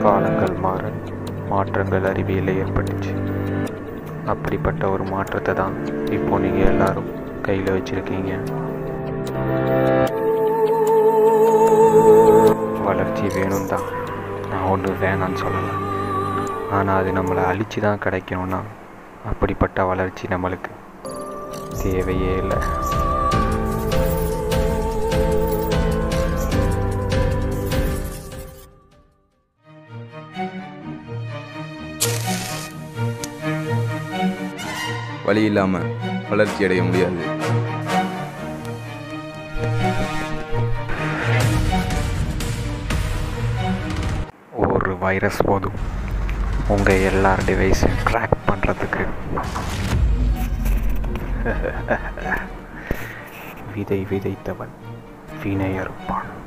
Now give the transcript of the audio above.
காலங்கள் மாற மாற்றங்கள் அறிவியலில் ஏற்பட்டுச்சு அப்படிப்பட்ட ஒரு மாற்றத்தை தான் இப்போ நீங்கள் எல்லாரும் கையில் வச்சுருக்கீங்க வளர்ச்சி வேணும் தான் நான் ஒன்றும் வேணான்னு சொல்லலை ஆனால் அது நம்மளை அழிச்சு தான் கிடைக்கணும்னா அப்படிப்பட்ட வளர்ச்சி நம்மளுக்கு தேவையே இல்லை வழி இல்லாமல் வளர்ச்சி அடைய முடியாது ஒரு வைரஸ் போதும் உங்கள் எல்லார் டிவைஸையும் ட்ராக் பண்ணுறதுக்கு விதை விதைத்தவன் வினை அறுப்பான்